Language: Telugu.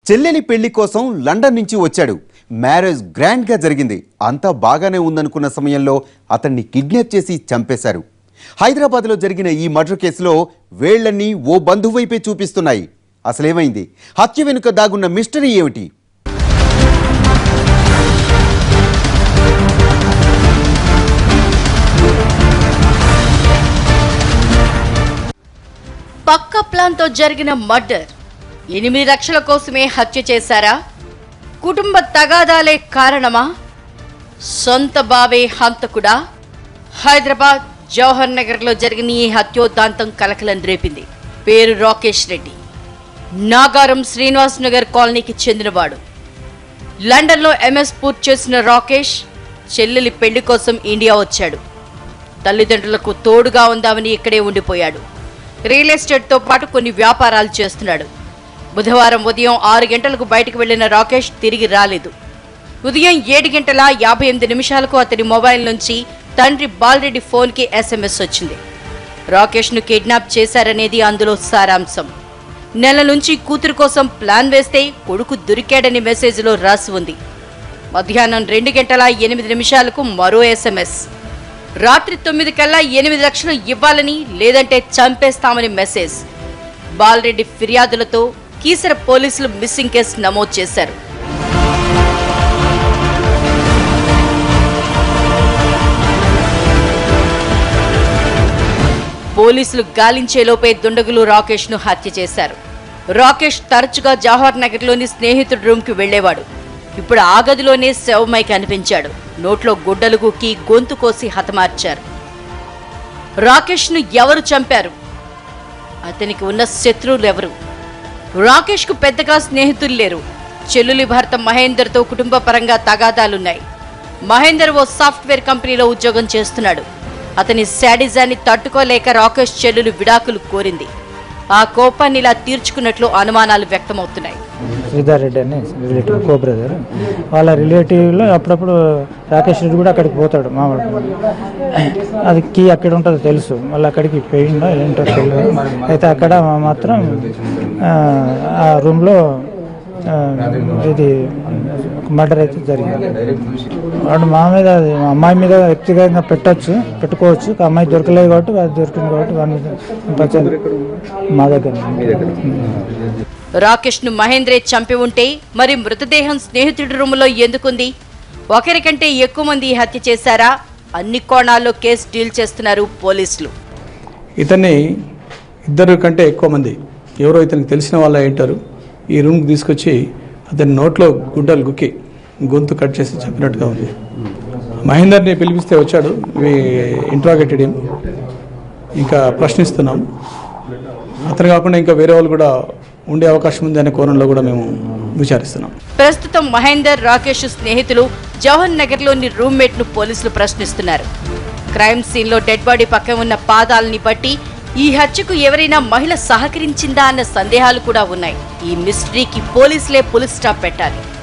చెల్లెలి పెళ్లి కోసం లండన్ నుంచి వచ్చాడు మ్యారేజ్ గ్రాండ్గా జరిగింది అంతా బాగానే ఉందనుకున్న సమయంలో అతన్ని కిడ్నాప్ చేసి చంపేశారు హైదరాబాద్లో జరిగిన ఈ మర్డర్ కేసులో వేళ్లన్నీ ఓ బంధువైపే చూపిస్తున్నాయి అసలేమైంది హత్య వెనుక దాగున్న మిస్టరీ ఏమిటి పక్క ప్లాన్తో జరిగిన మర్డర్ ఎనిమిది లక్షల కోసమే హత్య చేశారా కుటుంబ తగాదాలే కారణమా సొంత బావే హంతకుడా హైదరాబాద్ జవహర్ నగర్లో జరిగిన ఈ హత్యోదాంతం కలకలం రేపింది పేరు రాకేష్ రెడ్డి నాగారం శ్రీనివాస్ నగర్ కాలనీకి చెందినవాడు లండన్లో ఎంఎస్ పూర్తి చేసిన రాకేష్ చెల్లెలి పెళ్లి కోసం ఇండియా వచ్చాడు తల్లిదండ్రులకు తోడుగా ఉందామని ఇక్కడే ఉండిపోయాడు రియల్ ఎస్టేట్తో పాటు కొన్ని వ్యాపారాలు చేస్తున్నాడు బుధవారం ఉదయం ఆరు గంటలకు బయటకు వెళ్లిన రాకేష్ తిరిగి రాలేదు ఉదయం ఏడు గంటల యాభై ఎనిమిది నిమిషాలకు అతని మొబైల్ నుంచి తండ్రి బాలరెడ్డి ఫోన్కి ఎస్ఎంఎస్ వచ్చింది రాకేష్ను కిడ్నాప్ చేశారనేది అందులో సారాంశం నెల నుంచి కూతురు కోసం ప్లాన్ వేస్తే కొడుకు దొరికాడని మెసేజ్లో రాసి ఉంది మధ్యాహ్నం రెండు గంటల ఎనిమిది నిమిషాలకు మరో ఎస్ఎంఎస్ రాత్రి తొమ్మిది కల్లా ఎనిమిది లక్షలు ఇవ్వాలని లేదంటే చంపేస్తామని మెసేజ్ బాలరెడ్డి ఫిర్యాదులతో కీసర పోలీసులు మిస్సింగ్ కేసు నమోదు చేశారు పోలీసులు గాలించేలోపే దుండగులు రాకేష్ ను హత్య చేశారు రాకేష్ తరచుగా జవహర్ నగర్లోని స్నేహితుడి రూమ్కి వెళ్లేవాడు ఇప్పుడు ఆ గదిలోనే శవమై కనిపించాడు నోట్లో గుడ్డలు గుక్కి గొంతు కోసి హతమార్చారు రాకేష్ను ఎవరు చంపారు అతనికి ఉన్న శత్రువులు ఎవరు రాకేష్కు పెద్దగా స్నేహితులు లేరు చెల్లులి భర్త మహేందర్తో కుటుంబ పరంగా తగాదాలున్నాయి మహేందర్ ఓ సాఫ్ట్వేర్ కంపెనీలో ఉద్యోగం చేస్తున్నాడు అతని శాడిజాన్ని తట్టుకోలేక రాకేష్ చెల్లులు విడాకులు కోరింది ఆ కోపాన్ని ఇలా తీర్చుకున్నట్లు అనుమానాలు వ్యక్తమవుతున్నాయి శ్రీధర్ రెడ్డి అని రిలేటివ్ కో బ్రదర్ వాళ్ళ రిలేటివ్లో అప్పుడప్పుడు రాకేష్ రెడ్డి కూడా అక్కడికి పోతాడు మామూలు అది కీ అక్కడ ఉంటుందో తెలుసు మళ్ళీ అక్కడికి పోయిందో ఏంటో తెలియదు అయితే అక్కడ మాత్రం ఆ, ఆ రూమ్లో ఆ, ఇది మర్డర్ అయితే జరిగింది వాడు మా మీద అది మా అమ్మాయి మీద వ్యక్తిగతంగా పెట్టొచ్చు పెట్టుకోవచ్చు ఆ అమ్మాయి దొరకలేదు కాబట్టి అది దొరికింది కాబట్టి వాడి మీద పంచాయతీ మా దగ్గర రాకేష్ ను మహేంద్రే చంపి ఉంటే మరి మృతదేహం స్నేహితుడి రూములో ఎందుకుంది ఒకరికంటే ఎక్కువ మంది ఈ హత్య చేశారా అన్ని కోణాల్లో కేసు డీల్ చేస్తున్నారు పోలీసులు ఇతన్ని ఇద్దరు కంటే ఎక్కువ మంది ఎవరో ఇతనికి తెలిసిన వాళ్ళు ఉంటారు ఈ రూమ్కి తీసుకొచ్చి అతని నోట్లో గుడ్డలు గుక్కి గొంతు కట్ చేసి చెప్పినట్టుగా ఉంది మహేందర్ని పిలిపిస్తే వచ్చాడు ఇంట్రాగేటెడ్ ఏం ఇంకా ప్రశ్నిస్తున్నాం అతను కాకుండా ఇంకా వేరే వాళ్ళు కూడా ఉండే అవకాశం ఉంది అనే కోణంలో కూడా మేము విచారిస్తున్నాం ప్రస్తుతం మహేందర్ రాకేష్ స్నేహితులు జవహర్ నగర్ లోని రూమ్మేట్ ను పోలీసులు ప్రశ్నిస్తున్నారు క్రైమ్ సీన్ లో డెడ్ బాడీ పక్కన ఉన్న పాదాలని బట్టి ఈ హత్యకు ఎవరైనా మహిళ సహకరించిందా అన్న సందేహాలు కూడా ఉన్నాయి ఈ మిస్టరీకి పోలీసులే పులి స్టాప్ పెట్టాలి